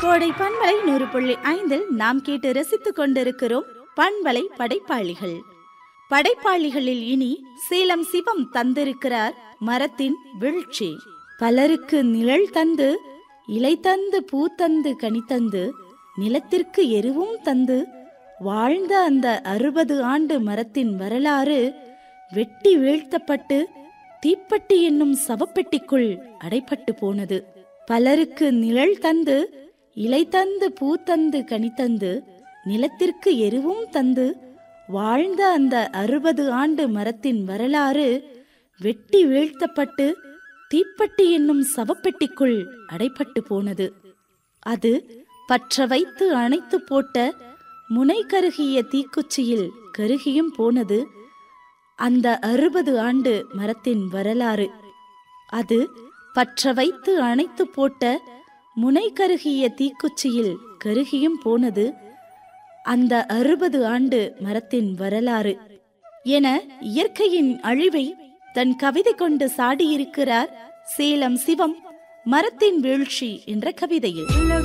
கோடை பண்பலை நூறு புள்ளி ஐந்தில் நாம் கேட்டு ரசித்துக் கொண்டிருக்கிறோம் பண்பலை படைப்பாளிகள் படைப்பாளிகளில் இனி சேலம் சிவம் தந்திருக்கிறார் மரத்தின் வீழ்ச்சி பலருக்கு நிழல் தந்து இலை தந்து பூ தந்து கனி தந்து நிலத்திற்கு எருவும் தந்து வாழ்ந்த அந்த அறுபது ஆண்டு மரத்தின் வரலாறு வெட்டி வீழ்த்தப்பட்டு தீப்பெட்டி என்னும் சவப்பெட்டிக்குள் அடைப்பட்டு போனது பலருக்கு நிழல் தந்து இலை தந்து பூ தந்து கனி தந்து நிலத்திற்கு எருவும் தந்து வாழ்ந்த அந்த அறுபது ஆண்டு மரத்தின் வரலாறு வெட்டி வீழ்த்தப்பட்டு தீப்பெட்டி என்னும் சவப்பெட்டிக்குள் அடைப்பட்டு போனது அது பற்ற வைத்து அணைத்து போட்ட முனை கருகிய தீக்குச்சியில் கருகியும் போனது அந்த அறுபது ஆண்டு மரத்தின் வரலாறு அது பற்ற வைத்து அணைத்து போட்ட முனை கருகிய தீக்குச்சியில் கருகியும் போனது அந்த அறுபது ஆண்டு மரத்தின் வரலாறு என இயற்கையின் அழிவை தன் கவிதை கொண்டு சாடியிருக்கிறார் சேலம் சிவம் மரத்தின் வீழ்ச்சி என்ற கவிதையில் உலக